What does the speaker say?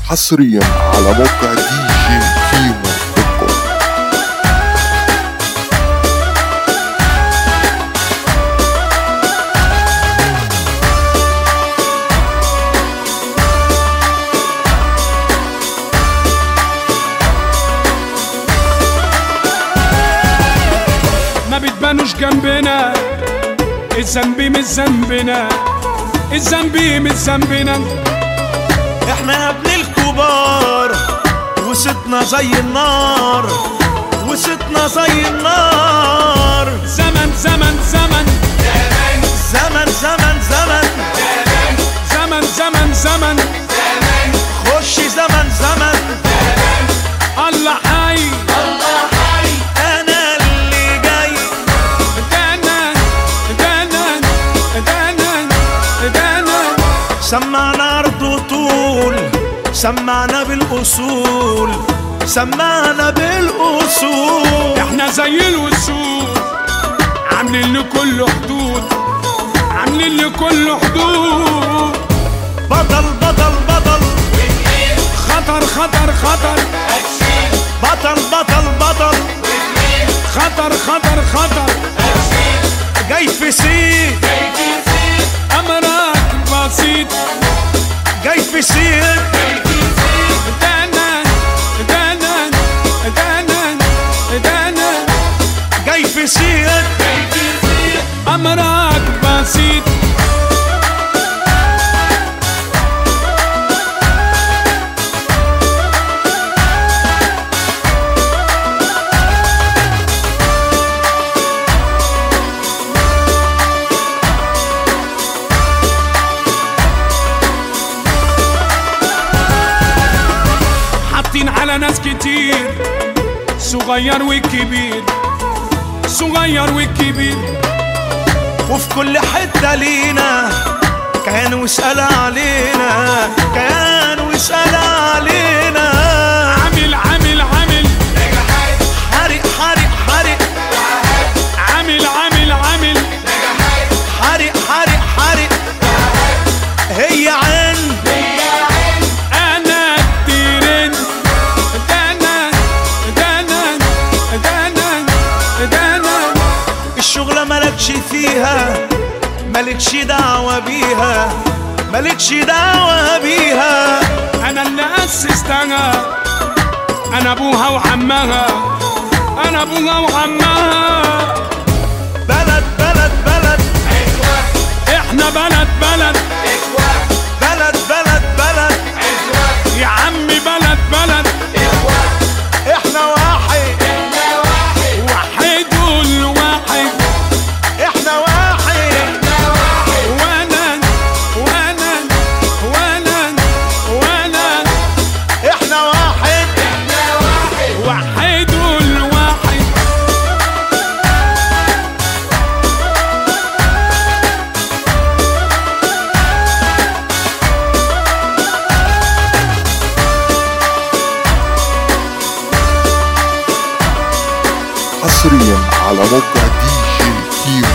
حصريا على موقع دي جي كيمو دوت كوم ما بتبانوش جنبنا الذنب مش ذنبنا الذنب مش ذنبنا احنا يا ابن الكبار وستنا زي النار وستنا زي النار زمن زمن زمن زمن زمن زمن زمن زمن زمن خش زمن زمن الله حي انا اللي جاي دانا دانا دانا دانا سمعنا ارض طول سمعنا بالاصول سمعنا بالاصول احنا زي الوسود عاملين لكل حدود عاملين لكل حدود بطل بطل بطل خطر خطر خطر بطل بطل بطل خطر خطر خطر جاي في سير امرك بسيط جاي في سير دانا دانا دانا دانا جاي في سير امرك بسيط حاطين على ناس كتير صغير وكبير صغير وكبير وفي كل حتة لينا كانوا يسأل علينا كانوا يسأل علينا عامل عامل عامل حرق حرق حرق عامل عامل عامل حرق حرق حرق هي عين انا التيرين دانا دانا دانا دانا الشغلة مالكش فيها مالكش دعوة بيها مالكش دعوة بيها انا اللي اسستها انا ابوها وعمها انا ابوها وعمها بلد بلد بلد احنا بلد بلد بلد بلد بلد يا عمي بلد بلد احنا واحد وحيد الواحد احنا واحد وانا وانا وانا وانا احنا واحد وحيد الواحد حصريا على موقع دي جي كيمو